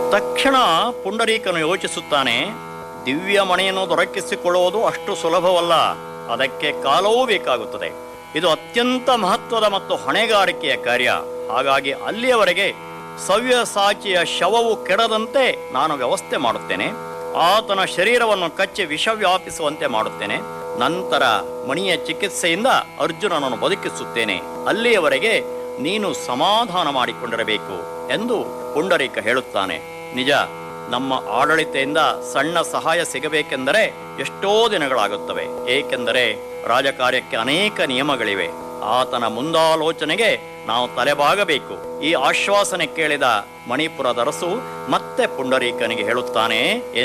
ತಕ್ಷಣ ಪುಂಡರೀಕನು ಯೋಚಿಸುತ್ತಾನೆ ದಿವ್ಯ ಮಣಿಯನ್ನು ದೊರಕಿಸಿಕೊಳ್ಳುವುದು ಅಷ್ಟು ಸುಲಭವಲ್ಲ ಅದಕ್ಕೆ ಕಾಲವೂ ಬೇಕಾಗುತ್ತದೆ ಇದು ಅತ್ಯಂತ ಮಹತ್ವದ ಮತ್ತು ಹೊಣೆಗಾರಿಕೆಯ ಕಾರ್ಯ ಹಾಗಾಗಿ ಅಲ್ಲಿಯವರೆಗೆ ಸವ್ಯಸಾಚಿಯ ಶವವು ಕೆಡದಂತೆ ನಾನು ವ್ಯವಸ್ಥೆ ಮಾಡುತ್ತೇನೆ ಆತನ ಶರೀರವನ್ನು ಕಚ್ಚಿ ವಿಷ ವ್ಯಾಪಿಸುವಂತೆ ಮಾಡುತ್ತೇನೆ ನಂತರ ಮಣಿಯ ಚಿಕಿತ್ಸೆಯಿಂದ ಅರ್ಜುನನನ್ನು ಬದುಕಿಸುತ್ತೇನೆ ಅಲ್ಲಿಯವರೆಗೆ ನೀನು ಸಮಾಧಾನ ಮಾಡಿಕೊಂಡಿರಬೇಕು ಎಂದು ಪುಂಡರೀಕ ಹೇಳುತ್ತಾನೆ ನಿಜ ನಮ್ಮ ಆಡಳಿತೆಯಿಂದ ಸಣ್ಣ ಸಹಾಯ ಸಿಗಬೇಕೆಂದರೆ ಎಷ್ಟೋ ದಿನಗಳಾಗುತ್ತವೆ ಏಕೆಂದರೆ ರಾಜಕಾರ್ಯಕ್ಕೆ ಅನೇಕ ನಿಯಮಗಳಿವೆ ಆತನ ಮುಂದಾಲೋಚನೆಗೆ ನಾವು ತಲೆಬಾಗಬೇಕು ಈ ಆಶ್ವಾಸನೆ ಕೇಳಿದ ಮಣಿಪುರದ ಅರಸು ಮತ್ತೆ ಪುಂಡರೀಕನಿಗೆ ಹೇಳುತ್ತಾನೆ